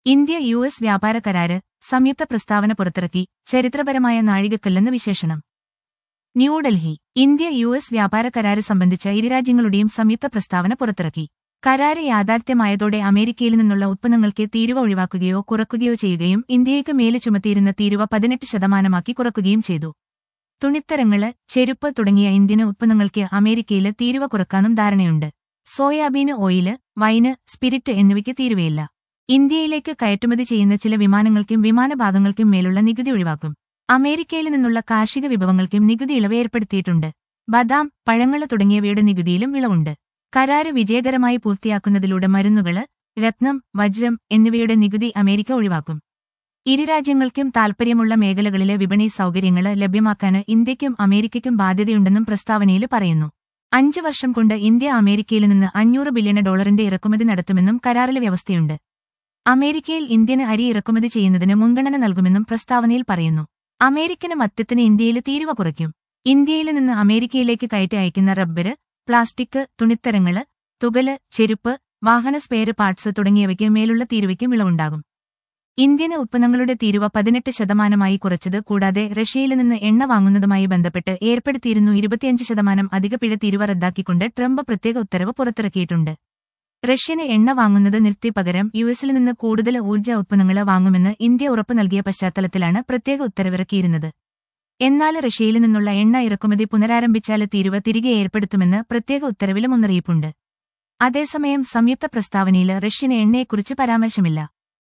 India U S വ്യാപാര കരാര് സംയുക്ത പ്രസ്താവന പുറത്തിറക്കി ചരിത്രപരമായ നാഴികക്കല്ലെന്ന് വിശേഷണം ന്യൂഡൽഹി ഇന്ത്യ യു എസ് വ്യാപാര കരാര് സംബന്ധിച്ച ഇരുരാജ്യങ്ങളുടെയും സംയുക്ത പ്രസ്താവന പുറത്തിറക്കി കരാര് യാഥാർത്ഥ്യമായതോടെ അമേരിക്കയിൽ നിന്നുള്ള ഉത്പന്നങ്ങൾക്ക് തീരുവ ഒഴിവാക്കുകയോ കുറയ്ക്കുകയോ ചെയ്യുകയും ഇന്ത്യയ്ക്ക് മേല് ചുമത്തിയിരുന്ന തീരുവ പതിനെട്ട് ശതമാനമാക്കി കുറയ്ക്കുകയും ചെയ്തു തുണിത്തരങ്ങള് ചെരുപ്പ് തുടങ്ങിയ ഇന്ത്യൻ ഉത്പന്നങ്ങൾക്ക് അമേരിക്കയില് തീരുവ കുറക്കാനും ധാരണയുണ്ട് സോയാബീന് ഓയില് വൈന് സ്പിരിറ്റ് എന്നിവയ്ക്ക് തീരുവയില്ല ഇന്ത്യയിലേക്ക് കയറ്റുമതി ചെയ്യുന്ന ചില വിമാനങ്ങൾക്കും വിമാനഭാഗങ്ങൾക്കും മേലുള്ള നികുതി ഒഴിവാക്കും അമേരിക്കയിൽ നിന്നുള്ള കാർഷിക വിഭവങ്ങൾക്കും നികുതി ഇളവ് ഏർപ്പെടുത്തിയിട്ടുണ്ട് ബദാം പഴങ്ങള് തുടങ്ങിയവയുടെ നികുതിയിലും ഇളവുണ്ട് കരാര് വിജയകരമായി പൂർത്തിയാക്കുന്നതിലൂടെ മരുന്നുകള് രത്നം വജ്രം എന്നിവയുടെ നികുതി അമേരിക്ക ഒഴിവാക്കും ഇരു രാജ്യങ്ങൾക്കും താൽപര്യമുള്ള മേഖലകളിലെ വിപണി സൗകര്യങ്ങള് ലഭ്യമാക്കാന് ഇന്ത്യയ്ക്കും അമേരിക്കയ്ക്കും ബാധ്യതയുണ്ടെന്നും പ്രസ്താവനയിൽ പറയുന്നു അഞ്ച് വർഷം കൊണ്ട് ഇന്ത്യ അമേരിക്കയിൽ നിന്ന് അഞ്ഞൂറ് ബില്യൺ ഡോളറിന്റെ ഇറക്കുമതി നടത്തുമെന്നും കരാറിലെ വ്യവസ്ഥയുണ്ട് അമേരിക്കയിൽ ഇന്ത്യന് അരി ഇറക്കുമതി ചെയ്യുന്നതിന് മുൻഗണന നൽകുമെന്നും പ്രസ്താവനയിൽ പറയുന്നു അമേരിക്കന് മദ്യത്തിന് ഇന്ത്യയിൽ തീരുവ കുറയ്ക്കും ഇന്ത്യയിൽ നിന്ന് അമേരിക്കയിലേക്ക് കയറ്റി അയക്കുന്ന റബ്ബര് പ്ലാസ്റ്റിക് തുണിത്തരങ്ങള് തുകല് ചെരുപ്പ് വാഹന സ്പെയർ പാർട്സ് തുടങ്ങിയവയ്ക്ക് മേലുള്ള തീരുവയ്ക്കും ഇളവുണ്ടാകും ഇന്ത്യൻ ഉത്പന്നങ്ങളുടെ തീരുവ പതിനെട്ട് ശതമാനമായി കുറച്ചത് കൂടാതെ റഷ്യയിൽ നിന്ന് എണ്ണ വാങ്ങുന്നതുമായി ബന്ധപ്പെട്ട് ഏർപ്പെടുത്തിയിരുന്നു ഇരുപത്തിയഞ്ച് ശതമാനം അധിക പിഴ തീരുവ റദ്ദാക്കിക്കൊണ്ട് ട്രംപ് പ്രത്യേക ഉത്തരവ് പുറത്തിറക്കിയിട്ടുണ്ട് റഷ്യന് എണ്ണ വാങ്ങുന്നത് നിർത്തി പകരം യുഎസിൽ നിന്ന് കൂടുതൽ ഊർജ്ജ ഉത്പന്നങ്ങൾ വാങ്ങുമെന്ന് ഇന്ത്യ ഉറപ്പു നൽകിയ പശ്ചാത്തലത്തിലാണ് പ്രത്യേക ഉത്തരവിറക്കിയിരുന്നത് എന്നാൽ റഷ്യയിൽ നിന്നുള്ള എണ്ണ ഇറക്കുമതി പുനരാരംഭിച്ചാൽ തീരുവ തിരികെ ഏർപ്പെടുത്തുമെന്ന് പ്രത്യേക ഉത്തരവിലും മുന്നറിയിപ്പുണ്ട് അതേസമയം സംയുക്ത പ്രസ്താവനയിൽ റഷ്യന് എണ്ണയെക്കുറിച്ച് പരാമർശമില്ല